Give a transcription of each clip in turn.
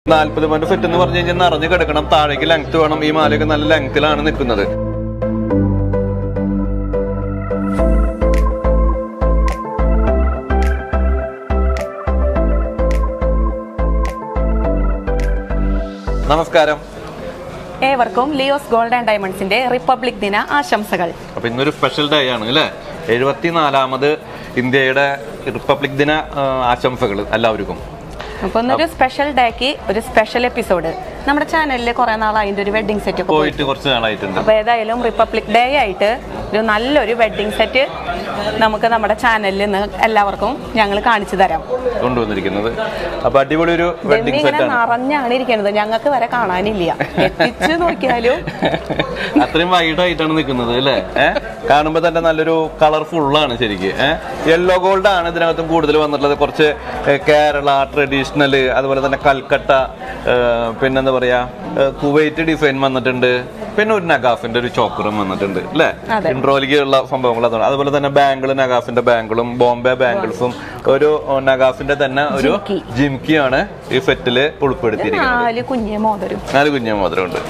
നാല്പത് പവന്റെ ഫിറ്റ് എന്ന് പറഞ്ഞു കഴിഞ്ഞാൽ നിറഞ്ഞു കിടക്കണം താഴേക്ക് ലെങ്ത് വേണം ഈ മാലയൊക്കെ നല്ല ലെങ്ത്തിലാണ് നിൽക്കുന്നത് നമസ്കാരം ഏവർക്കും ലിയോസ് ഗോൾഡ് ആൻഡ് ഡയമണ്ട്സിന്റെ റിപ്പബ്ലിക് ദിന ആശംസകൾ അപ്പൊ ഇന്നൊരു സ്പെഷ്യൽ ഡേ ആണ് അല്ലേ എഴുപത്തിനാലാമത് ഇന്ത്യയുടെ റിപ്പബ്ലിക് ദിന ആ, ആശംസകൾ എല്ലാവർക്കും അപ്പൊ ഇന്നൊരു സ്പെഷ്യൽ ഡേക്ക് ഒരു സ്പെഷ്യൽ എപ്പിസോഡ് നമ്മുടെ ചാനലിൽ കുറെ നാൾ അതിന്റെ ഒരു വെഡിങ് സെറ്റ് ഒക്കെ പോയി പോയിട്ട് കുറച്ച് നാളായിട്ടുണ്ട് അപ്പൊ ഏതായാലും റിപ്പബ്ലിക് ഡേ ആയിട്ട് ഒരു നല്ലൊരു വെഡിങ് സെറ്റ് നമുക്ക് നമ്മുടെ ചാനലിൽ നിന്ന് എല്ലാവർക്കും ഞങ്ങൾ കാണിച്ചു തരാം കൊണ്ടുവന്നിരിക്കുന്നത് അപ്പൊ അടിപൊളി ഒരു ദമ്മി വെഡിങ് ഇങ്ങനെ സെറ്റ് ആണ് നിറഞ്ഞാണ് ഇരിക്കുന്നത് ഞങ്ങൾക്ക് വരെ കാണാനില്ല എത്തിച്ച് നോക്കിയാലും അത്രയും വൈഡ് ആയിട്ടാണ് നിൽക്കുന്നത് അല്ലേ ഏഹ് കാണുമ്പോൾ തന്നെ നല്ലൊരു കളർഫുൾ ആണ് ശരിക്ക് ഏഹ് യെല്ലോ ഗോൾഡ് ആണ് ഇതിനകത്തും കൂടുതൽ വന്നിട്ടുള്ളത് കുറച്ച് ഏഹ്, കേരള ട്രഡീഷണൽ അതുപോലെ തന്നെ കൽക്കട്ട ഏഹ്, പിന്നെന്താ പറയാ ഏഹ്, കുവൈറ്റ് ഡിസൈൻ വന്നിട്ടുണ്ട് പിന്നെ ഒരു നഗാഫിന്റെ ഒരു ചോക്കറും വന്നിട്ടുണ്ട് അല്ലേ അതെ. ഇൻട്രോയിലേക്ക് ഉള്ള സംഭവങ്ങൾ അതാണ് അതുപോലെ തന്നെ ബാംഗിൾ നഗാഫിന്റെ ബാംഗിളും ബോംബെ ബാംഗിൾസും ഒരു നഗാഫിന്റെ തന്നെ ഒരു ജിംകി. ജിംകിയാണ് ഈ സെറ്റില് ഉൾപ്പെടുത്തിയിരിക്കുന്നത് നാല് കുഞ്ഞ് മോതരും നാല് കുഞ്ഞ മോതിരമുണ്ട്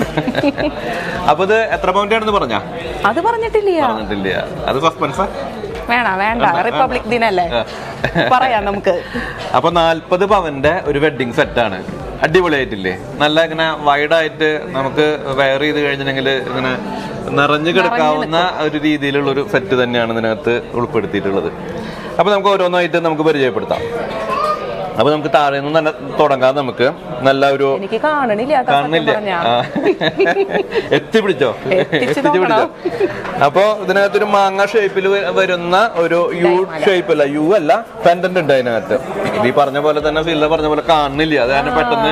അപ്പൊ ഇത് എത്ര പൗണ്ട് ആണെന്ന് പറഞ്ഞാ അത് പറഞ്ഞിട്ടില്ല പറഞ്ഞിട്ടില്ല അത് സസ്പെൻസാ വേണ വേണ്ട റിപ്പബ്ലിക് ദിനല്ലേ പറയാം നമുക്ക് അപ്പൊ നാല്പത് പവന്റെ ഒരു വെഡിങ് സെറ്റാണ് അടിപൊളിയായിട്ടില്ലേ നല്ല ഇങ്ങനെ വൈഡായിട്ട് നമുക്ക് വെയർ ചെയ്ത് കഴിഞ്ഞിട്ടുണ്ടെങ്കിൽ ഇങ്ങനെ നിറഞ്ഞു കിടക്കാവുന്ന ഒരു രീതിയിലുള്ള ഒരു സെറ്റ് തന്നെയാണ് ഇതിനകത്ത് ഉൾപ്പെടുത്തിയിട്ടുള്ളത് അപ്പൊ നമുക്ക് ഓരോന്നായിട്ട് നമുക്ക് പരിചയപ്പെടുത്താം അപ്പൊ നമുക്ക് താഴെ നിന്ന് തന്നെ തുടങ്ങാം നമുക്ക് നല്ല ഒരു എനിക്ക് കാണണില്ല കേട്ടോ സത്യം കാണുന്നില്ല പറഞ്ഞാ. ആ. എത്തിപ്പിടിച്ചോ എത്തിച്ച് എത്തിപ്പിടിച്ചോ അപ്പൊ ഇതിനകത്തൊരു മാങ്ങ ഷേപ്പിൽ വരുന്ന ഒരു യു ഷേപ്പ് അല്ല യു അല്ല പെൻഡന്റ് ഉണ്ട് അതിനകത്ത് ഇത് ഈ പറഞ്ഞ പോലെ തന്നെ ഫില്ല പറഞ്ഞ പോലെ കാണുന്നില്ല അത് കാരണം പെട്ടെന്ന്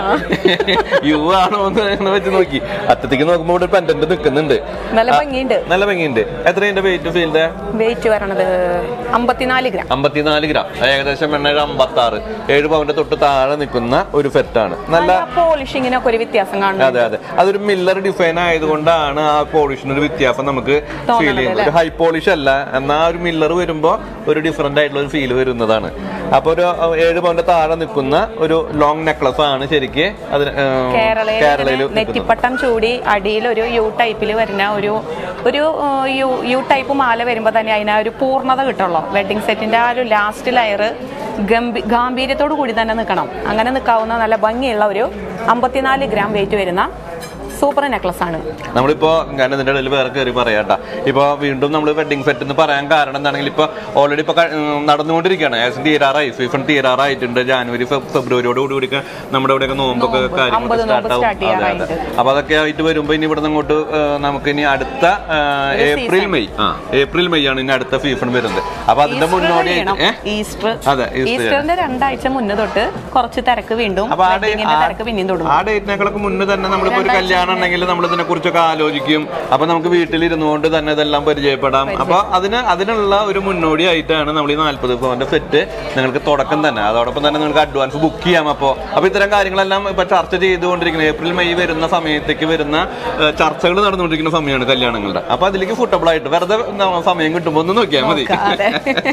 യു ആണോ എന്ന് ഇങ്ങനെ വെച്ച് നോക്കി അറ്റത്തേക്ക് നോക്കുമ്പോൾ ഇവിടെ പെൻഡന്റ് നിൽക്കുന്നുണ്ട് നല്ല ഭംഗിയുണ്ട് നല്ല ഭംഗിയുണ്ട് എത്രയുണ്ട് വെയിറ്റ് ഫീൽഡ് വെയിറ്റ് വരണത് അമ്പത്തിനാല് ഗ്രാം അമ്പത്തിനാല് ഗ്രാം ഏകദേശം എണ്ണ അമ്പത്തി ആറ് ഏഴ് പവന്റെ തൊട്ട് താഴെ നിൽക്കുന്ന ഒരു ഫെറ്റാണ് നല്ല പോളിഷിങ്ങിനൊക്കെ ഒരു വ്യത്യാസം കാണുന്നു അതെ അതെ അതൊരു മില്ലർ ഡിസൈൻ ആയതുകൊണ്ടാണ് ആ പോളിഷിന് ഒരു വ്യത്യാസം നമുക്ക് ഫീൽ ചെയ്യുന്നത് ഒരു ഹൈ പോളിഷ് അല്ല എന്നാൽ ഒരു മില്ലർ വരുമ്പോ ഒരു ഡിഫറെന്റ് ആയിട്ടുള്ള ഒരു ഫീൽ വരുന്നതാണ് അപ്പൊ ഒരു അഹ്, ഏഴ് പൗണ്ട് താഴെ നിൽക്കുന്ന ഒരു ലോങ് നെക്ലസ് ആണ് ശരിക്ക് അതിന് കേരളയിൽ കേരളയിൽ നെറ്റിപ്പട്ടം ചൂടി അടിയിൽ ഒരു യു ടൈപ്പിൽ വരുന്ന ഒരു ഒരു ആ, യു യു ടൈപ്പ് മാല വരുമ്പോൾ തന്നെ അതിന് ആ ഒരു പൂർണ്ണത കിട്ടുള്ളൂ വെഡിങ് സെറ്റിന്റെ ആ ഒരു ലാസ്റ്റ് ലെയർ ഗംഭീ ഗാംഭീര്യത്തോടു കൂടി തന്നെ നിൽക്കണം അങ്ങനെ നിൽക്കാവുന്ന നല്ല ഭംഗിയുള്ള ഒരു അമ്പത്തിനാല് ഗ്രാം വെയിറ്റ് വരുന്ന സൂപ്പർ നെക്ലസ് ആണ് നമ്മളിപ്പോ ഞാൻ ഇതിന്റെ ഇടയിൽ വേറെ കയറി പറയാട്ടാ ഇപ്പൊ വീണ്ടും നമ്മൾ വെഡിങ് സെറ്റ് എന്ന് പറയാൻ കാരണം എന്താണെങ്കിൽ ഇപ്പൊ ഓൾറെഡി ഇപ്പൊ ക- ഉം, നടന്നുകൊണ്ടിരിക്കുകയാണ് ഏകദേശം തീരാറായി സീസൺ തീരാറായിട്ടുണ്ട് ജാനുവരി ഫെബ്- ഫെബ്രുവരിയോട് കൂടി നമ്മുടെ ഇവിടെയൊക്കെ നോമ്പൊക്കെ കാര്യങ്ങളൊക്കെ അമ്പത് നോമ്പ് സ്റ്റാർട്ട് ആവും start അതെ അതെ ചെയ്യാറായിട്ട്. അപ്പൊ അതൊക്കെ ആയിട്ട് വരുമ്പോ ഇനി ഇവിടെ അങ്ങോട്ട് നമുക്ക് ഇനി അടുത്ത ആ, ഏപ്രിൽ മെയ് ആ ഏപ്രിൽ മെയ് ആണ് ഇനി അടുത്ത സീസൺ വരുന്നത് അപ്പൊ അതിന്റെ മുന്നോടിയായിട്ട് ഏ? ഈസ്റ്റർ അതെ ഈസ്റ്റർ ഈസ്റ്ററിന്റെ രണ്ടാഴ്ച മുന്നേ തൊട്ട് കുറച്ച് തിരക്ക് വീണ്ടും അപ്പൊ ആ ഡേ- വെഡിങ്ങിന്റെ ആ- തിരക്ക് പിന്നെയും തുടങ്ങും ആ ഡേറ്റിനേക്കാളൊക്കെ മുന്നേ തന്നെ നമ്മളിപ്പോ ഒരു കല്യാണം ഉണ്ടെങ്കിൽ നമ്മൾ ഇതിനെ കുറിച്ചൊക്കെ ആലോചിക്കും അപ്പൊ നമുക്ക് വീട്ടിലിരുന്നുകൊണ്ട് തന്നെ ഇതെല്ലാം പരിചയപ്പെടാം അപ്പൊ അതിന് അതിനുള്ള ഒരു മുന്നോടിയായിട്ടാണ് നമ്മൾ ഈ നാല്പത് പവന്റെ സെറ്റ് നിങ്ങൾക്ക് തുടക്കം തന്നെ അതോടൊപ്പം തന്നെ നിങ്ങൾക്ക് അഡ്വാൻസ് ബുക്ക് ചെയ്യാം അപ്പോ അപ്പൊ ഇത്തരം കാര്യങ്ങളെല്ലാം ഇപ്പൊ ചർച്ച ചെയ്തുകൊണ്ടിരിക്കുന്നത് ഏപ്രിൽ മെയ് വരുന്ന സമയത്തേക്ക് വരുന്ന ചർച്ചകൾ നടന്നുകൊണ്ടിരിക്കുന്ന സമയമാണ് കല്യാണങ്ങളുടെ അപ്പൊ അതിലേക്ക് ഫുട്ടബിൾ ആയിട്ട് വെറുതെ ന- സമയം കിട്ടുമ്പോൾ ഒന്ന് നോക്കിയാൽ മതി അതെ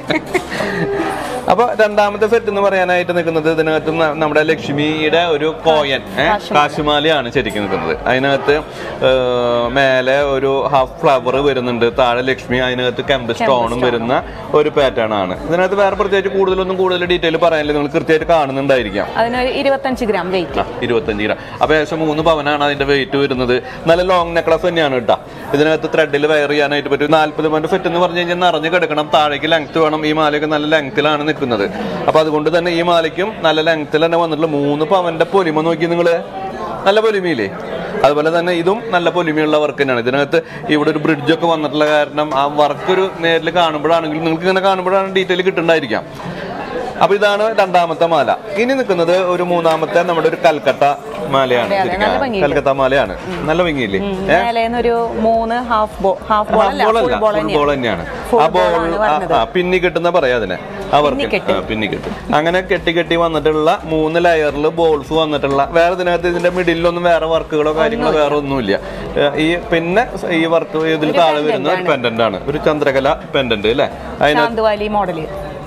അപ്പൊ രണ്ടാമത്തെ സെറ്റ് എന്ന് പറയാനായിട്ട് നിൽക്കുന്നത് ഇതിനകത്ത് ന- നമ്മുടെ ലക്ഷ്മിയുടെ ഒരു കോയൻ ഏ, കാശുമാലയാണ് ശരിക്കും നിൽക്കുന്നത് അതിനകത്ത് ഏ, മേലെ ഒരു ഹാഫ് ഫ്ലവർ വരുന്നുണ്ട് താഴെ ലക്ഷ്മി അതിനകത്ത് കെമ്പ് സ്റ്റോണും വരുന്ന ഒരു പാറ്റേൺ ആണ് ഇതിനകത്ത് വേറെ പ്രത്യേകിച്ച് കൂടുതലൊന്നും കൂടുതൽ ഡീറ്റെയിൽ പറയാനില്ല നിങ്ങൾ കൃത്യമായിട്ട് കാണുന്നുണ്ടായിരിക്കാം അതിനൊരു ഇരുപത്തഞ്ച് ഗ്രാം വെയിറ്റ് ഇരുപത്തഞ്ച് ഗ്രാം അപ്പൊ ഏകദേശം മൂന്ന് പവനാണ് അതിന്റെ വെയിറ്റ് വരുന്നത് നല്ല ലോങ് നെക്ലസ് തന്നെയാണ് കേട്ടോ ഇതിനകത്ത് ത്രെഡിൽ വയർ ചെയ്യാനായിട്ട് പറ്റും നാല്പത് പവന്റെ ഫെറ്റ് എന്ന് പറഞ്ഞു കഴിഞ്ഞാൽ നിറഞ്ഞു കിടക്കണം താഴേക്ക് ലെങ്ത് വേണം ഈ മാലയൊക്കെ നല്ല ലെങ്ത്തിലാണ് നിൽക്കുന്നത് അപ്പൊ അതുകൊണ്ട് തന്നെ ഈ മാലയ്ക്കും നല്ല ലെങ്ത്തിൽ തന്നെ വന്നിട്ടുള്ള മൂന്ന് പവന്റെ പൊലിമ നോക്കി നിങ്ങള് നല്ല പൊലിമയില്ലേ അതുപോലെ തന്നെ ഇതും നല്ല പൊലിമയുള്ള വർക്ക് തന്നെയാണ് ഇതിനകത്ത് ഇവിടെ ഒരു ബ്രിഡ്ജ് ഒക്കെ വന്നിട്ടുള്ള കാരണം ആ വർക്ക് ഒരു നേരിൽ കാണുമ്പോഴാണെങ്കിലും നിങ്ങൾക്ക് ഇങ്ങനെ കാണുമ്പോഴാണ് ഡീറ്റെയിൽ കിട്ടുന്നുണ്ടായിരിക്കാം അപ്പൊ ഇതാണ് രണ്ടാമത്തെ മാല ഇനി നിൽക്കുന്നത് ഒരു മൂന്നാമത്തെ നമ്മുടെ ഒരു കൽക്കട്ട മാലയാണ് അതെ, ശരിക്കും. നല്ല ഭംഗിയുണ്ട്. കൽക്കത്ത മാലയാണ് നല്ല ഭംഗിയില്ലേ മേലേന്നൊരു മൂന്ന് ഹാഫ് ബോൾ ഹാഫ് ബോൾ അല്ല ബോൾ ഫുൾ അല്ല ബോൾ ഫുൾ ബോൾ തന്നെയാണ് Full ആ ball ബോൾ ആണ് വരുന്നത്. പിന്നി കെട്ടുന്ന പറയാ അതിനെ ആ വർക്ക് പിന്നിക്കെട്ട്. പിന്നിക്കെട്ട് അങ്ങനെ കെട്ടി കെട്ടി വന്നിട്ടുള്ള മൂന്ന് ലെയറിൽ ബോൾസ് വന്നിട്ടുള്ള വേറെ ഇതിനകത്ത് ഇതിന്റെ മിഡിലൊന്നും വേറെ വർക്കുകളോ കാര്യങ്ങളോ വേറെ ഒന്നുമില്ല ഏ, ഈ പിന്നെ ഈ വർക്ക് ഇതിൽ താഴെ വരുന്ന ഒരു പെൻഡന്റ് ആണ് ഒരു ചന്ദ്രകല പെൻഡന്റ് അല്ലേ അതിനകത്ത് ചാന്തുവാലി മോഡല്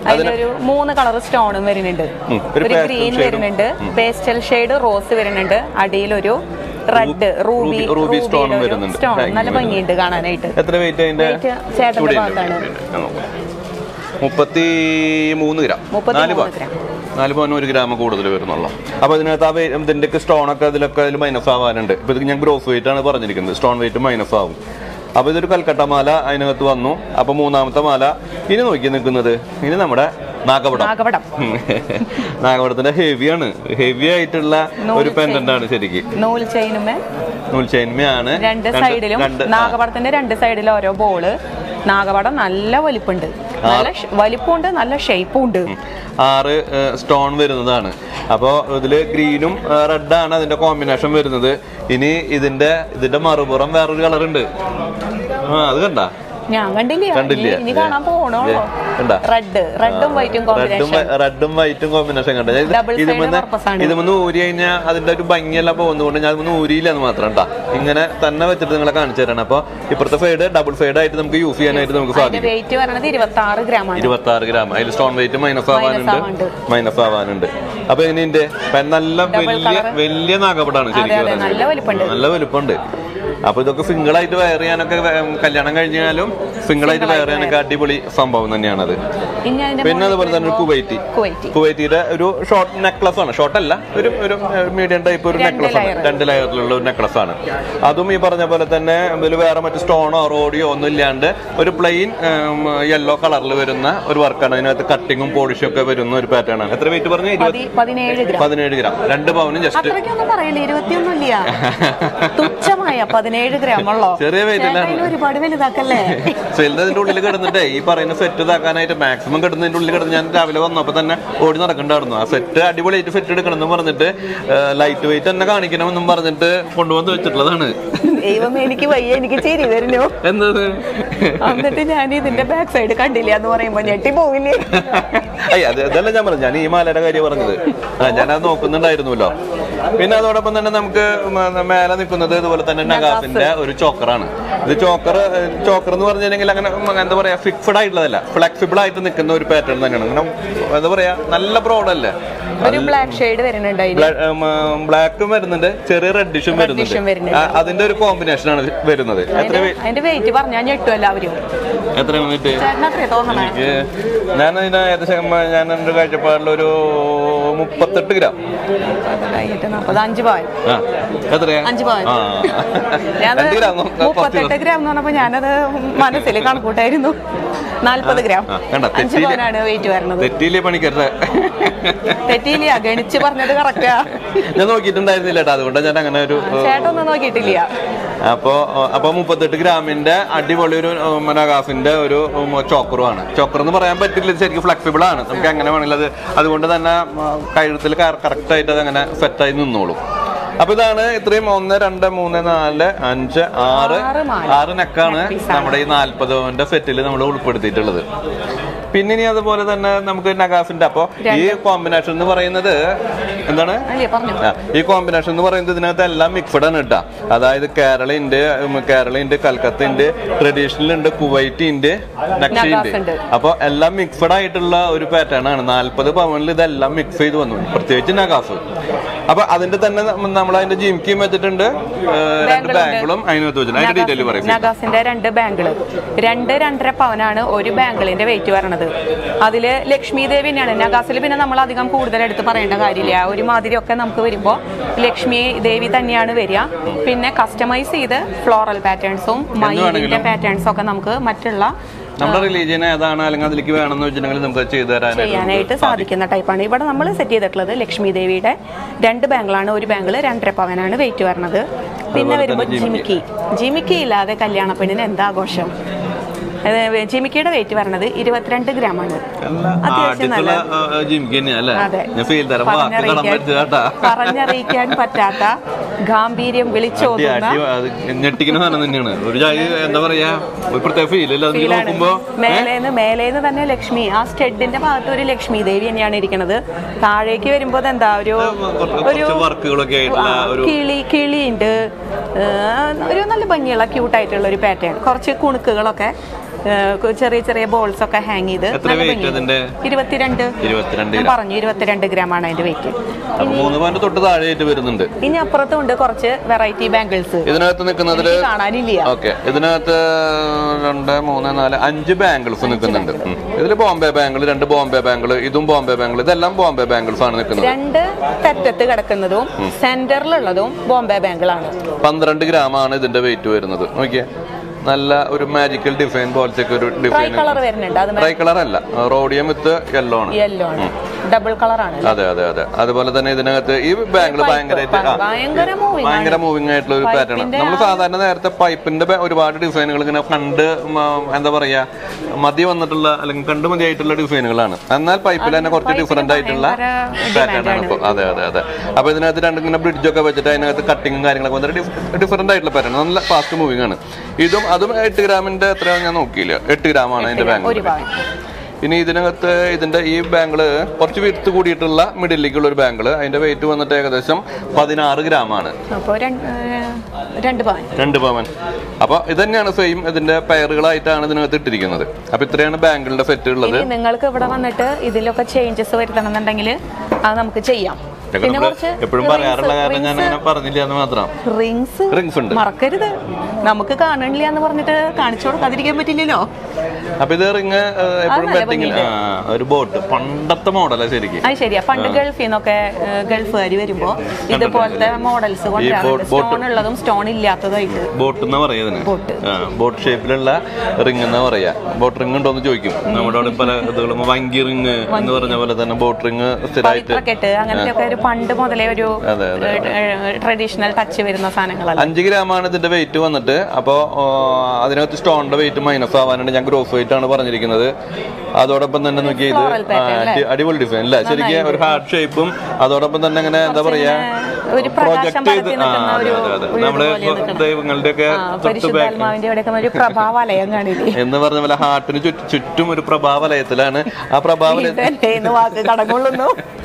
അതിലൊരു മൂന്ന് കളർ സ്റ്റോണും വരുന്നുണ്ട് ഉം, ഒരു ഒരു pastel ഗ്രീൻ shade ഉം. വരുന്നുണ്ട് പേസ്റ്റൽ ഷെയ്ഡ് റോസ് വരുന്നുണ്ട് അടിയിലൊരു red ruby ruby- ruby stone വരുന്നുണ്ട്. സ്റ്റോൺ Hanging നല്ല ഭംഗിയുണ്ട് കാണാനായിട്ട് എത്ര വെയിറ്റ് അതിന്റെ Weight ചേട്ടന്റെ ഇവിടെ ഉണ്ട്, ഭാഗത്താണ്. ഇവിടെ ഉണ്ട്. ഞാൻ നോക്കാം. മുപ്പത്തി മൂന്ന് ഗ്രാം മുപ്പത്തി നാല് മൂന്ന് പവൻ ഗ്രാം. നാല് പവൻ ഒരു ഗ്രാം കൂടുതൽ വരുന്നുള്ളൂ അപ്പൊ ഇതിനകത്ത് ആ വെ- ഇതിന്റെ സ്റ്റോൺ ഒക്കെ അതിലൊക്കെ അതിൽ മൈനസ് ആവാനുണ്ട് ഇപ്പൊ ഇത് ഞാൻ ഗ്രോസ് വെയിറ്റ് ആണ് പറഞ്ഞിരിക്കുന്നത് സ്റ്റോൺ വെയിറ്റ് മൈനസ് ആവും അപ്പൊ ഇതൊരു കൽക്കട്ട മാല അതിനകത്ത് വന്നു അപ്പൊ മൂന്നാമത്തെ മാല ഇനി നോക്കി നിൽക്കുന്നത് ഇനി നമ്മുടെ നാഗപടം നാഗപടം നാഗപടത്തിന്റെ ഹെവിയാണ് ഹെവി ആയിട്ടുള്ള ഒരു നൂൽ പെൻഡന്റ് ആണ് ശരിക്ക് നൂൽ ചെയിനുമേ നൂൽ ചെയിൻമയാണ് രണ്ട് സൈഡിലും രണ്ട് ആ. നാഗപടത്തിന്റെ രണ്ട് സൈഡിലും ഓരോ ബോള് നാഗപടം നല്ല വലിപ്പുണ്ട് നല്ല ഷ്- വലിപ്പമുണ്ട് നല്ല ഷേപ്പും ഉണ്ട് ആറ് സ്റ്റോൺ വരുന്നതാണ് അപ്പോൾ ഇതിൽ ഗ്രീനും റെഡാണ് അതിന്റെ കോമ്പിനേഷൻ വരുന്നത് ഇനി ഇതിന്റെ ഇതിന്റെ മറുപുറം വേറൊരു കളർ ഉണ്ട് ആ അത് കണ്ട ഞാൻ കണ്ടില്ല കണ്ടില്ല ഇനി- ഇനി കാണാൻ പോണോ കണ്ട റെഡ് റെഡും വൈറ്റും റെഡും കോമ്പിനേഷൻ റെഡും വൈറ്റും കോമ്പിനേഷൻ കണ്ട Double side purpose ആണ്. ഇതുമെന്ന് ഊരി കഴിഞ്ഞാൽ അതിന്റെ ഒരു ഭംഗിയെല്ലാം പോകുന്നതുകൊണ്ട് ഞാൻ ഇതൊന്നും ഊരിയില്ല എന്ന് മാത്രം കേട്ടാ ഇങ്ങനെ തന്നെ വെച്ചിട്ട് നിങ്ങളെ കാണിച്ചു തരണം അപ്പൊ ഇപ്പുറത്തെ സൈഡ് ഡബിൾ സൈഡ് ആയിട്ട് നമുക്ക് യൂസ് ചെയ്യാനായിട്ട് നമുക്ക് അതിന്റെ സാധിക്കും വെയിറ്റ് പറയുന്നത് ഇരുപത്തി ആറ് ഗ്രാം ആണ് ഇരുപത്തി ആറ് ഗ്രാം അതിൽ സ്റ്റോൺ വെയിറ്റ് മൈനസ് ആവാനുണ്ട് ആവാനുണ്ട്. മൈനസ് ആവാനുണ്ട് അപ്പൊ ഇതിന്റെ പെൻ നല്ല വലിയ വലിയ നാഗപടാണ് ശരിക്കും അതെ, പറഞ്ഞാൽ. നല്ല വലിപ്പമുണ്ട്. നല്ല വലിപ്പമുണ്ട് അപ്പൊ ഇതൊക്കെ സിംഗിൾ ആയിട്ട് വയർ ചെയ്യാനൊക്കെ വേ- കല്യാണം കഴിഞ്ഞാലും സിംഗിൾ ആയിട്ട് വയർ ചെയ്യാനൊക്കെ അടിപൊളി സംഭവം തന്നെയാണത് ഇനി അതിന്റെ പിന്നെ അതുപോലെ തന്നെ ഒരു കുവൈറ്റി കുവൈറ്റി കുവൈറ്റിയുടെ ഒരു ഷോർട്ട് നെക്ലസ് ആണ് ഷോർട്ട് അല്ല ഒരു ഒരു മീഡിയം ടൈപ്പ് ഒരു രണ്ട് നെക്ലസ് ആണ് layer. രണ്ട് ലെയറിലുള്ള ഒരു നെക്ലസ് ആണ് അതും ഈ പറഞ്ഞ പോലെ തന്നെ ഇതിൽ വേറെ മറ്റു സ്റ്റോണോ റോഡിയോ ഒന്നും ഇല്ലാണ്ട് ഒരു പ്ലെയിൻ യെല്ലോ കളറിൽ വരുന്ന ഒരു വർക്കാണ് അതിനകത്ത് കട്ടിങ്ങും പോളിഷും ഒക്കെ വരുന്ന ഒരു പാറ്റേൺ ആണ് എത്ര വെയിറ്റ് പറഞ്ഞു പതി- പതിനേഴ് ഗ്രാം പതിനേഴ് ഗ്രാം രണ്ട് പവനും ജസ്റ്റ് അത്രയ്ക്കൊന്നും പറയില്ല ഇരുപത്തിയൊന്നും ഇല്ല തുച്ഛമായ പതിനേഴ് ഗ്രാം ഉള്ളോ ചെറിയ weight അല്ല. ചേട്ടാ, ഇത് ഒരുപാട് വലുതാക്കല്ലേ സെല്ലിന്റെ ഉള്ളിൽ കിടന്നിട്ടേ ഈ പറയുന്ന സെറ്റ് ഇതാക്കാനായിട്ട് മാക്സിമം കിടന്നതിന്റെ ഉള്ളിൽ കിടന്ന് ഞാൻ രാവിലെ വന്നപ്പോൾ തന്നെ ഓടി നടക്കണ്ടായിരുന്നു ആ സെറ്റ് അടിപൊളിയായിട്ട് സെറ്റ് എടുക്കണം എന്ന് പറഞ്ഞിട്ട് ലൈറ്റ് വെയിറ്റ് തന്നെ കാണിക്കണമെന്നും പറഞ്ഞിട്ട് കൊണ്ടുവന്ന് വെച്ചിട്ടുള്ളതാണ് ദൈവം എനിക്ക് വയ്യ എനിക്ക് ചിരി വരുന്നു എന്തത് എന്നിട്ട് ഞാൻ ഇതിന്റെ ബാക്ക് സൈഡ് കണ്ടില്ല എന്ന് പറയുമ്പോ ഞെട്ടി പോവില്ലേ അയ്യ അത് അതല്ല ഞാൻ പറഞ്ഞു ഞാൻ ഈ മാലയുടെ കാര്യം പറഞ്ഞത് ആ ഞാനത് നോക്കുന്നുണ്ടായിരുന്നല്ലോ പിന്നെ അതോടൊപ്പം തന്നെ നമുക്ക് മ- മേലെ നിൽക്കുന്നത് ഇതുപോലെ തന്നെ നഗാസിന്റെ ഒരു ചോക്കറാണ് ഇത് ചോക്കർ ചോക്കർ എന്ന് പറഞ്ഞിട്ടുണ്ടെങ്കിൽ അങ്ങനെ ഉം, എന്താ പറയാ ഫിക്സഡ് ആയിട്ടുള്ളതല്ല ഫ്ലെക്സിബിൾ ആയിട്ട് നിൽക്കുന്ന ഒരു പാറ്റേൺ തന്നെയാണ് അങ്ങനെ എന്താ പറയാ നല്ല ബ്രോഡ് അല്ലേ ഒരു ബ്ലാക്ക് ഷെയ്ഡ് വരുന്നുണ്ട് അതിന് ബ്ലാക്കും വരുന്നുണ്ട് ചെറിയ റെഡിഷും Reddish ഉം വരുന്നുണ്ട് വരുന്നുണ്ട്. ആ, അതിന്റെ ഒരു കോമ്പിനേഷൻ ആണ് വരുന്നത് എത്ര അതിന്റെ വെ- അതിന്റെ വെയിറ്റ് പറഞ്ഞാൽ ഞെട്ടും എല്ലാവരും എത്ര മിനിറ്റ് ചേട്ടന് അത്രേ തോന്നണേ എനിക്ക് ഞാൻ അതിന് ഏകദേശം ഞാൻ എൻ്റെ കാഴ്ചപ്പാടിൽ ഒരു മുപ്പത്തെട്ട് ഗ്രാം കഴിഞ്ഞിട്ട് നാൽപ്പത് അഞ്ച് പവൻ ആ എത്രയാ അഞ്ച് പവൻ ആ ഞാനത് രണ്ട് ഗ്രാം നോ- മുപ്പത്തെട്ട് ഗ്രാം എന്ന് പറഞ്ഞപ്പോ ഞാനത് മനസ്സിൽ കണക്കൂട്ടായിരുന്നു നാല്പത് ഗ്രാം ആ, കണ്ടോ, അഞ്ച് തെറ്റിയില്ല. പവനാണ് വെയിറ്റ് വരുന്നത് തെറ്റിയില്ലേ പണിക്കരുത് തെറ്റിയില്ല ഗണിച്ച് പറഞ്ഞത് കറക്റ്റാ ഞാൻ നോക്കിയിട്ടുണ്ടായിരുന്നില്ല കേട്ടോ അതുകൊണ്ട് ഞാൻ അങ്ങനെ ഒരു ചേട്ടൊന്നും നോക്കിയിട്ടില്ല അപ്പോ അപ്പൊ മുപ്പത്തെട്ട് ഗ്രാമിന്റെ അടിപൊളി ഒരു നഗാസിന്റെ ഒരു ചോക്കറുമാണ് ചോക്കർ എന്ന് പറയാൻ പറ്റില്ല ഇത് ശരിക്കും ഫ്ലെക്സിബിൾ ആണ് നമുക്ക് എങ്ങനെ വേണമെങ്കിലും അത് അതുകൊണ്ട് തന്നെ കഴുത്തിൽ കറക്റ്റ് ആയിട്ട് അത് അങ്ങനെ സെറ്റായി നിന്നോളും അപ്പൊ ഇതാണ് ഇത്രയും ഒന്ന് രണ്ട് മൂന്ന് നാല് അഞ്ച് ആറ് ആറ് മാല. ആറ് നെക്കാണ് നമ്മുടെ ഈ നാല്പതിന്റെ സെറ്റിൽ നമ്മൾ ഉൾപ്പെടുത്തിയിട്ടുള്ളത് പിന്നെ ഇനി അതുപോലെ തന്നെ നമുക്ക് നഗാസിന്റെ അപ്പൊ ഈ കോമ്പിനേഷൻ എന്ന് പറയുന്നത് എന്താണ് അല്ലേ പറഞ്ഞു ആ, ഈ കോമ്പിനേഷൻ എന്ന് പറയുന്നത് ഇതിനകത്ത് എല്ലാം മിക്സഡ് ആണ് കേട്ടോ അതായത് കേരള ഉണ്ട് കേരള ഉണ്ട് കൽക്കത്ത ഉണ്ട് ട്രഡീഷണൽ ഉണ്ട് കുവൈറ്റ് ഉണ്ട് നക്ഷി നഗാസ് ഉണ്ട്. ഉണ്ട് അപ്പൊ എല്ലാം മിക്സഡ് ആയിട്ടുള്ള ഒരു പാറ്റേൺ ആണ് നാല്പത് പവനിൽ ഇതെല്ലാം മിക്സ് ചെയ്ത് വന്നു പ്രത്യേകിച്ച് നഗാസ് അപ്പൊ അതിന്റെ തന്നെ നമ്മൾ അതിന്റെ ജിംകിയും വെച്ചിട്ടുണ്ട് ഏ, രണ്ട് ബാങ്കുകളും അതിനകത്ത് വെച്ചിട്ടുണ്ട് അതിന്റെ ഡീറ്റെയിൽ പറയും നഗാസിന്റെ രണ്ട് ബാങ്കിള് രണ്ട് രണ്ടര പവനാണ് ഒരു ബാങ്കിളിന്റെ വെയിറ്റ് വരണത് അതില് ലക്ഷ്മി ദേവി തന്നെയാണ് നഗാസിൽ പിന്നെ നമ്മൾ അധികം കൂടുതൽ എടുത്ത് പറയേണ്ട കാര്യമില്ല ഒരു മാതിരി ഒക്കെ നമുക്ക് വരുമ്പോൾ ലക്ഷ്മി ദേവി തന്നെയാണ് വരിക പിന്നെ കസ്റ്റമൈസ് ചെയ്ത് ഫ്ലോറൽ പാറ്റേൺസും മയിലിന്റെ വേണമെങ്കിലും. പാറ്റേൺസും ഒക്കെ നമുക്ക് മറ്റുള്ള നമ്മുടെ റിലീജിയൻ ഏതാണ് അല്ലെങ്കിൽ അതിലേക്ക് വേണമെന്ന് വെച്ചിട്ടുണ്ടെങ്കിൽ നമുക്ക് അത് ചെയ്തു തരാനായിട്ട് ചെയ്യാനായിട്ട് സാധിക്കുന്ന ടൈപ്പാണ് ഇവിടെ നമ്മൾ സെറ്റ് ചെയ്തിട്ടുള്ളത് ലക്ഷ്മി ദേവിയുടെ രണ്ട് ബാങ്കിളാണ് ഒരു ബാങ്കിൾ രണ്ടര പവനാണ് വെയിറ്റ് വരുന്നത് പിന്നെ വരുമ്പോൾ ജിമിക്കി ജിമിക്കി ഇല്ലാതെ കല്യാണ പെണ്ണിന് എന്താ ആഘോഷം അത് ജിമിക്കിയുടെ വെയിറ്റ് വരണത് ഇരുപത്തിരണ്ട് ഗ്രാം ആണ് അത്യാവശ്യം നല്ല ജിംകി തന്നെയാ അല്ലേ അതെ. ഞാൻ ഫീൽ തരാം വാക്ക് കടം പറഞ്ഞറിയിക്കാൻ പറ്റുക കേട്ടാ പറഞ്ഞറിയിക്കാൻ പറ്റാത്ത ഗാംഭീര്യം അടി വിളിച്ചോതുന്ന അടി അത് ഞെട്ടിക്കുന്ന സാധനം തന്നെയാണ് ഒരു ജാതി എന്താ പറയാ ഒരു പ്രത്യേക ഫീൽ അല്ല അതിൽ ഫീലാണ്. നോക്കുമ്പോ മേലേന്ന് മേലേന്ന് തന്നെ ലക്ഷ്മി ആ സ്റ്റെഡിന്റെ ഭാഗത്ത് ഒരു ലക്ഷ്മി ദേവി തന്നെയാണ് ഇരിക്കുന്നത് താഴേക്ക് വരുമ്പോ എന്താ ഒരു കുറച്ച് ഒരു കുറച്ച് വർക്കുകളൊക്കെ ആയിട്ടുള്ള ആ, ഒരു കിളി കിളിയുണ്ട് ആ, ഒരു നല്ല ഭംഗിയുള്ള ക്യൂട്ടായിട്ടുള്ള ഒരു പാറ്റേൺ കുറച്ച് കുണുക്കുകളൊക്കെ ഏഹ് ചെറിയ ചെറിയ ബോൾസ് ഒക്കെ ഹാങ് ചെയ്ത് എത്ര നല്ല വെയിറ്റ് ഭംഗിയുണ്ട്. അതിന്റെ ഇരുപത്തിരണ്ട് ഇരുപത്തിരണ്ട് ഞാൻ പറഞ്ഞു ഇരുപത്തിരണ്ട് ഗ്രാം ആണ് അതിന്റെ വെയിറ്റ് അപ്പൊ മൂന്ന് പോയിന്റ് തൊട്ട് താഴെയായിട്ട് വരുന്നുണ്ട് ഇനി അപ്പുറത്തും ഉണ്ട് കുറച്ച് വെറൈറ്റി ബാംഗിൾസ് ഇതിനകത്ത് നിൽക്കുന്നതില് കാണാനില്ല ഓക്കെ ഇതിനകത്ത് രണ്ട് മൂന്ന് നാല് അഞ്ച് ബാംഗിൾസ് നിൽക്കുന്നുണ്ട് ഉം. ഇതില് ബോംബെ ബാംഗിൾ രണ്ട് ബോംബെ ബാംഗിൾ ഇതും ബോംബെ ബാംഗിൾ ഇതെല്ലാം ബോംബെ ബാംഗിൾസ് ആണ് നിൽക്കുന്നത് രണ്ട് തെറ്റത്ത് കിടക്കുന്നതും സെന്ററിലുള്ളതും ബോംബെ ബാംഗിളാണ് പന്ത്രണ്ട് ഗ്രാം ആണ് ഇതിന്റെ വെയിറ്റ് വരുന്നത് നോക്കിയേ നല്ല ഒരു മാജിക്കൽ ഡിസൈൻ പോലത്തെ ഒരു ട്രൈ ഡിസൈൻ കളർ വരുന്നുണ്ട് അത് ട്രൈ കളർ അല്ല റോഡിയം വിത്ത് യെല്ലോ ആണ് യെല്ലോ ആണ് ഡബിൾ കളറാണ് അതെ അതെ അതെ അതുപോലെ തന്നെ ഇതിനകത്ത് ഈ ബാംഗിൾ ഭയങ്കരമായിട്ട് ആ, ഭയങ്കര മൂവിങ് ഭയങ്കര മൂവിങ് ആയിട്ടുള്ള ഒരു പാറ്റേൺ ആണ് നമ്മൾ സാധാരണ നേരത്തെ പൈപ്പിന്റെ ബ- ഒരുപാട് ഡിസൈനുകൾ ഇങ്ങനെ കണ്ട് മ, എന്താ പറയാ മതി വന്നിട്ടുള്ള അല്ലെങ്കിൽ കണ്ട് മതിയായിട്ടുള്ള ഡിസൈനുകളാണ് എന്നാൽ പൈപ്പിൽ തന്നെ കുറച്ച് ഡിഫറെന്റ് ആയിട്ടുള്ള പാറ്റേൺ ആണ് ഇപ്പോൾ അതെ അതെ അതെ അപ്പൊ ഇതിനകത്ത് രണ്ട് ഇങ്ങനെ ബ്രിഡ്ജ് ഒക്കെ വെച്ചിട്ട് അതിനകത്ത് കട്ടിങ്ങും കാര്യങ്ങളൊക്കെ വന്നിട്ട് ഡിഫറെന്റ് ആയിട്ടുള്ള പാറ്റേൺ നല്ല ഫാസ്റ്റ് മൂവിങ് ആണ് ഇതും അതും എട്ട് ഗ്രാമിന്റെ എത്രയാണ് ഞാൻ നോക്കിയില്ല എട്ട് ഗ്രാമാണ് അതിന്റെ ബാങ്ക് ഒരു ഭാഗം ഇനി ഇതിനകത്ത് ഇതിന്റെ ഈ ബാങ്കിള് കുറച്ച് വിരുത്ത് കൂടിയിട്ടുള്ള മിഡിലേക്കുള്ള ഒരു ബാങ്കിള് അതിന്റെ വെയിറ്റ് വന്നിട്ട് ഏകദേശം പതിനാറ് ഗ്രാം ആണ് അപ്പോൾ രണ്ട് ഏഹ്, രണ്ട് പവൻ രണ്ട് പവൻ അപ്പൊ ഇത് തന്നെയാണ് സെയിം ഇതിന്റെ പെയറുകളായിട്ടാണ് ഇതിനകത്ത് ഇട്ടിരിക്കുന്നത് അപ്പൊ ഇത്രയാണ് ബാങ്കിളുടെ സെറ്റ് ഉള്ളത് ഇനി നിങ്ങൾക്ക് ഇവിടെ വന്നിട്ട് ഇതിലൊക്കെ ചേഞ്ചസ് വരുത്തണം എന്നുണ്ടെങ്കിൽ അത് നമുക്ക് ചെയ്യാം ഇതൊക്കെ പിന്നെ നമ്മള് കുറച്ച് എപ്പോഴും പറയാറുള്ള കാരണം ഞാൻ അങ്ങനെ പറഞ്ഞില്ല എന്ന് മാത്രം റിങ്സ് റിങ്സ് ഉണ്ട് മറക്കരുത് നമുക്ക് കാണണില്ല എന്ന് പറഞ്ഞിട്ട് കാണിച്ചു കൊടുക്കാതിരിക്കാൻ പറ്റില്ലല്ലോ അപ്പൊ ഇത് റിങ് എപ്പോഴും നല്ല വെഡിങ്ങിൽ ഒരു ബോട്ട് പണ്ടത്തെ മോഡലാ ശരിക്കും അത് ശരിയാ പണ്ട് ഗൾഫിൽ നിന്നൊക്കെ ഗൾഫുകാർ വരുമ്പോ ഇതുപോലത്തെ മോഡൽസ് കൊണ്ടുവരാറുണ്ട് സ്റ്റോൺ ഉള്ളതും സ്റ്റോൺ ഇല്ലാത്തതായിട്ട് ബോട്ട് എന്നാ പറയാ ഇതിന് ബോട്ട് ബോട്ട് ഷേപ്പിലുള്ള റിംഗ് എന്നാ പറയാ ബോട്ട് റിംഗ് ഉണ്ടോ എന്ന് ചോദിക്കും നമ്മുടെ അവിടെ പല ഇതുകളും വങ്കി റിംഗ് എന്ന് പറഞ്ഞ പോലെ തന്നെ ബോട്ട് റിംഗ് സ്ഥിരമായിട്ട് പവിത്രക്കെട്ട് അങ്ങനത്തെ ഒക്കെ ഒരു പണ്ട് മുതലേ ഒരു അതെ, ട്രഡീഷണൽ ടച്ച് വരുന്ന സാധനങ്ങളല്ല അഞ്ച് ഗ്രാമാണ് ഇതിന്റെ വെയിറ്റ് വന്നിട്ട് അപ്പോൾ അതിനകത്ത് സ്റ്റോണിന്റെ വെയിറ്റ് മൈനസ് ആവാനുണ്ട് ഞാൻ ഗ്രോസ് വെയിറ്റ് ആണ് പറഞ്ഞിരിക്കുന്നത് അതോടൊപ്പം തന്നെ നോക്കി ഇത് Floral ആ, അടി- അടിപൊളി ഡിസൈൻ അല്ലേ ശരിക്കും ഒരു ഹാർട്ട് ഷേപ്പും അതോടൊപ്പം തന്നെ അങ്ങനെ എന്താ പറയാ ഒരു പ്രകാശം പ്രൊജക്ട് ചെയ്ത് പരത്തി ആ നിൽക്കുന്ന അതെ ഒരു അതെ അതെ വീട് നമ്മുടെ പോലെ നിൽക്കണം. ദൈവങ്ങളുടെ ഒക്കെ ആ, തൊട്ട് ബാക്ക് പരിശുദ്ധാത്മാവിന്റെ അവിടെയൊക്കെ ഒരു പ്രഭാവലയം കാണില്ലേ എന്ന് പറഞ്ഞ പോലെ ഹാർട്ടിന് ചുറ്റ് ചുറ്റും ഒരു പ്രഭാവലയത്തിലാണ് ആ പ്രഭാവലയ ഇതല്ലേ ഇന്ന് വാക്ക് കടകൊള്ളുന്നു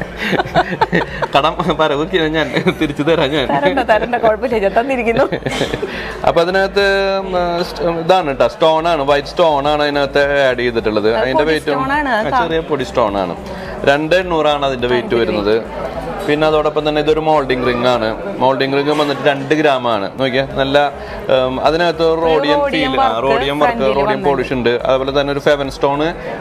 കടം പരവുക്ക് ഞാൻ തിരിച്ചു തരാം ഞാൻ തരണ്ട തരണ്ട കുഴപ്പമില്ല ഞാൻ തന്നിരിക്കുന്നു അപ്പൊ അതിനകത്ത് ഉം, സ്റ്റ്- ഇതാണ് കേട്ടോ സ്റ്റോൺ ആണ് വൈറ്റ് സ്റ്റോൺ ആണ് അതിനകത്ത് ആഡ് ചെയ്തിട്ടുള്ളത് അതിന്റെ പൊടി വെയിറ്റ് stone ആണ്. ചെറിയ പൊടി സ്റ്റോൺ ആണ് രണ്ട് എണ്ണൂറാണ് അതിന്റെ വെയിറ്റ് വരുന്നത് പിന്നെ അതോടൊപ്പം തന്നെ ഇതൊരു മോൾഡിംഗ് റിംഗ് ആണ് മോൾഡിംഗ് റിംഗ് വന്നിട്ട് രണ്ട് ഗ്രാം ആണ് നോക്കിയാ നല്ല ഉം, അതിനകത്ത് rhodium rhodium feel work rhodium work front ല് റോഡിയം പോളിഷ് ഉണ്ട് അതുപോലെ തന്നെ ഒരു ഫെവൻ സ്റ്റോൺ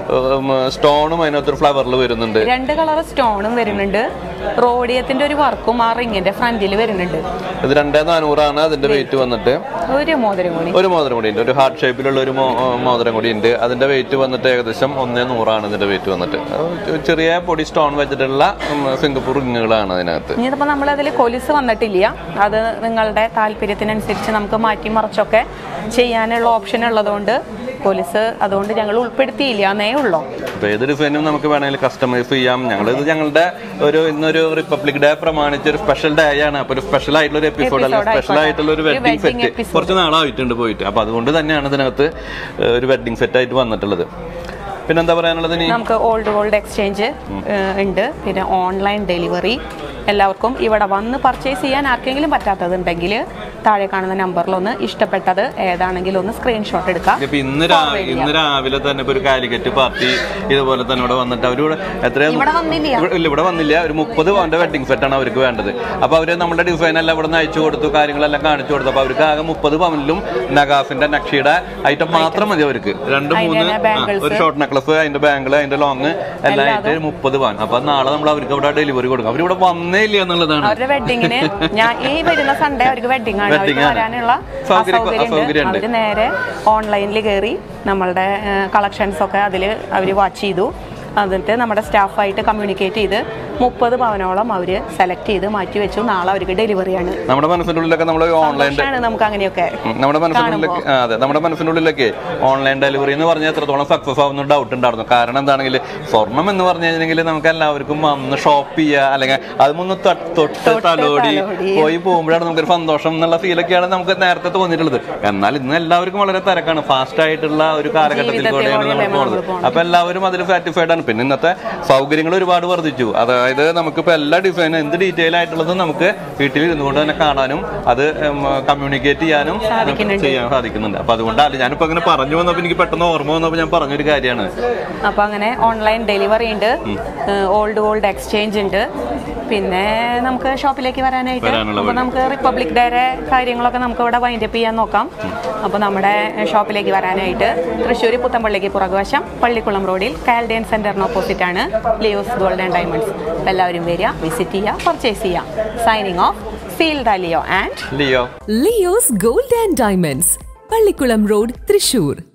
സ്റ്റോണും അതിനകത്ത് ഒരു ഫ്ലവറിൽ വരുന്നുണ്ട് രണ്ട് കളർ സ്റ്റോണും വരുന്നുണ്ട് റോഡിയത്തിന്റെ ഒരു വർക്കും ആ റിങ്ങിന്റെ ഫ്രണ്ടിൽ വരുന്നുണ്ട് ഇത് രണ്ടേ നാനൂറാണ് അതിന്റെ വെയിറ്റ് വന്നിട്ട് ഒരു മോതിരം കൂടി ഒരു മോതിരം കൂടി ഉണ്ട് ഒരു ഹാർട്ട് ഷേപ്പിലുള്ള ഒരു മോ- മോതിരം കൂടി ഉണ്ട് അതിന്റെ വെയിറ്റ് വന്നിട്ട് ഏകദേശം ഒന്നേ നൂറാണ് ഇതിന്റെ വെയിറ്റ് വന്നിട്ട് അത് ചെറിയ പൊടി സ്റ്റോൺ വെച്ചിട്ടുള്ള ഉം, സിംഗപ്പൂർ റിങ്ങുകളാണ് അതിനകത്ത് ഇനിയിപ്പോ നമ്മൾ അതിൽ കൊലിസ് വന്നിട്ടില്ല അത് നിങ്ങളുടെ താല്പര്യത്തിനനുസരിച്ച് നമുക്ക് മാറ്റി മറിച്ചൊക്കെ ചെയ്യാനുള്ള ഓപ്ഷൻ ഉള്ളതുകൊണ്ട് കൊലിസ് അതുകൊണ്ട് ഞങ്ങൾ ഉൾപ്പെടുത്തിയില്ല എന്നേ ഉള്ളൂ അപ്പൊ ഏത് ഡിസൈനും നമുക്ക് വേണമെങ്കിൽ കസ്റ്റമൈസ് ചെയ്യാം ഞങ്ങൾ ഇത് ഞങ്ങളുടെ ഒരു ഇന്നൊരു റിപ്പബ്ലിക് ഡേ പ്രമാണിച്ച് ഒരു സ്പെഷ്യൽ ഡേ ആണ് അപ്പൊ ഒരു സ്പെഷ്യൽ ആയിട്ടുള്ള ഒരു എപ്പിസോഡ് അല്ലെങ്കിൽ Episode സ്പെഷ്യൽ ആയിട്ടുള്ള ഒരു ഒരു വെഡിങ് wedding സെറ്റ് episode. കുറച്ച് നാളായിട്ടുണ്ട് പോയിട്ട് അപ്പൊ അതുകൊണ്ട് തന്നെയാണ് ഇതിനകത്ത് ഏഹ്, ഒരു വെഡിങ് സെറ്റ് ആയിട്ട് വന്നിട്ടുള്ളത് പിന്നെന്താ പറയാനുള്ളത് ഇനി നമുക്ക് ഓൾഡ് ഗോൾഡ് എക്സ്ചേഞ്ച് ഉണ്ട് പിന്നെ ഓൺലൈൻ ഡെലിവറി എല്ലാവർക്കും ഇവിടെ വന്ന് പർച്ചേസ് ചെയ്യാൻ ആർക്കെങ്കിലും പറ്റാത്തതുണ്ടെങ്കിൽ താഴെ കാണുന്ന നമ്പറിലൊന്ന് ഇഷ്ടപ്പെട്ടത് ഏതാണെങ്കിലും ഒന്ന് സ്ക്രീൻഷോട്ട് എടുക്കാം ഇപ്പൊ ഇന്ന് രാ- ഇന്ന് രാവിലെ തന്നെ ഇപ്പൊ ഒരു കാലിക്കറ്റ് പാർട്ടി ഇതുപോലെ തന്നെ ഇവിടെ വന്നിട്ട് അവരിവിടെ എത്രയാണ് ഇവിടെ വന്നില്ല ഇവിടെ- ഇല്ല ഇവിടെ വന്നില്ല ഒരു മുപ്പത് പവന്റെ വെഡിങ് സെറ്റ് ആണ് അവർക്ക് വേണ്ടത് അപ്പൊ അവര് നമ്മുടെ ഡിസൈൻ എല്ലാം ഇവിടെ നിന്ന് അയച്ചു കൊടുത്തു കാര്യങ്ങളെല്ലാം കാണിച്ചു കൊടുത്തു അപ്പൊ അവർക്ക് ആകെ മുപ്പത് പവനിലും നഗാസിന്റെ നക്ഷയുടെ ഐറ്റം മാത്രം മതി അവർക്ക് രണ്ട് മൂന്ന് അതിന്റെ ആ, bangles. ഒരു ഷോർട്ട് നെക്ലസ് അതിന്റെ ബാങ്കിൾ അതിന്റെ ലോങ് എല്ലാം ആയിട്ട് മുപ്പത് പവൻ അപ്പൊ നാളെ നമ്മൾ അവർക്ക് ഇവിടെ ഡെലിവറി കൊടുക്കും അവരിവിടെ വന്നേ ഇല്ല എന്നുള്ളതാണ് അവരുടെ വെഡിങ്ങിന് ഞാൻ ഈ വരുന്ന സൺഡേ അവർക്ക് വെഡിങ് ആണ് Wedding അവർക്ക് ആണ്. വരാനുള്ള സൗകര്യം- അസൗകര്യം അസൗകര്യമുണ്ട്. അവര് നേരെ ഓൺലൈനിൽ കയറി നമ്മളുടെ കളക്ഷൻസ് ഒക്കെ അതിൽ അവർ വാച്ച് ചെയ്തു എന്നിട്ട് നമ്മുടെ സ്റ്റാഫായിട്ട് കമ്മ്യൂണിക്കേറ്റ് ചെയ്ത് മുപ്പത് പവനോളം അവർ സെലക്ട് ചെയ്ത് മാറ്റി വെച്ചു നാളെ അവർക്ക് ഡെലിവറിയാണ് നമ്മുടെ മനസ്സിന്റെ ഉള്ളിലൊക്കെ നമ്മൾ ഓൺലൈൻ സന്തോഷമാണ് നമുക്ക് അങ്ങനെയൊക്കെ ഉം, നമ്മുടെ മനസ്സിനുള്ളിലേക്ക് ആ, അതെ നമ്മുടെ മനസ്സിനുള്ളിലൊക്കെ ഓൺലൈൻ ഡെലിവറി എന്ന് പറഞ്ഞാൽ എത്രത്തോളം സക്സസ് ആവുന്ന ഡൗട്ട് ഉണ്ടായിരുന്നു കാരണം എന്താണെങ്കിൽ സ്വർണം എന്ന് പറഞ്ഞു കഴിഞ്ഞെങ്കിൽ നമുക്ക് എല്ലാവർക്കും വന്ന് ഷോപ്പ് ചെയ്യുക അല്ലെങ്കിൽ അതുമൊന്ന് തൊട്ട് തൊട്ട് തലോടി തലോടി. പോയി പോകുമ്പോഴാണ് നമുക്കൊരു സന്തോഷം എന്നുള്ള ഫീലൊക്കെയാണ് നമുക്ക് നേരത്തെ തോന്നിയിട്ടുള്ളത് എന്നാൽ ഇന്ന് എല്ലാവർക്കും വളരെ തിരക്കാണ് ഫാസ്റ്റ് ആയിട്ടുള്ള ഒരു കാലഘട്ടത്തിൽ ജീവിതത്തിൽ കൂടെയാണ് നമ്മൾ കൂടെയല്ലേ നമ്മൾ പോകുന്നത് പോകുന്നത്. അപ്പൊ എല്ലാവരും അതിൽ സാറ്റിസ്ഫൈഡ് ആണ് പിന്നെ ഇന്നത്തെ സൗകര്യങ്ങൾ ഒരുപാട് വർദ്ധിച്ചു അത് അതായത് നമുക്കിപ്പോൾ എല്ലാ ഡിസൈനും എന്ത് ഡീറ്റെയിൽ ആയിട്ടുള്ളതും നമുക്ക് വീട്ടിൽ ഇരുന്നുകൊണ്ട് തന്നെ കാണാനും അത് കമ്മ്യൂണിക്കേറ്റ് ചെയ്യാനും സാധിക്കുന്നുണ്ട്. ചെയ്യാൻ സാധിക്കുന്നുണ്ട് അപ്പൊ അതുകൊണ്ടല്ല ഞാനിപ്പോ അങ്ങനെ പറഞ്ഞു വന്നപ്പോൾ എനിക്ക് പെട്ടെന്ന് ഓർമ്മ വന്നപ്പോൾ ഞാൻ പറഞ്ഞൊരു കാര്യമാണ് അപ്പൊ അങ്ങനെ ഓൺലൈൻ ഡെലിവറി ഉണ്ട് ഓൾഡ് ഗോൾഡ് എക്സ്ചേഞ്ച് ഉണ്ട് പിന്നെ നമുക്ക് ഷോപ്പിലേക്ക് വരാനായിട്ട് വരാനുള്ള അപ്പൊ നമുക്ക് റിപ്പബ്ലിക് ഡേയുടെ കാര്യങ്ങളൊക്കെ നമുക്ക് ഇവിടെ വൈൻഡപ്പ് ചെയ്യാൻ നോക്കാം അപ്പോൾ നമ്മുടെ ഷോപ്പിലേക്ക് വരാനായിട്ട് തൃശ്ശൂർ പുത്തമ്പള്ളിക്ക് പുറകുവശം പള്ളിക്കുളം റോഡിൽ കാൽഡിയൻ സെന്ററിന് ഓപ്പോസിറ്റ് ആണ് ലിയോസ് ഗോൾഡ് ആൻഡ് ഡയമണ്ട്സ് എല്ലാവരും വരിക വിസിറ്റ് ചെയ്യുക പർച്ചേസ് ചെയ്യുക signing off seal the Leo and Leo Leo's gold and diamonds Pallikkulam road Thrissur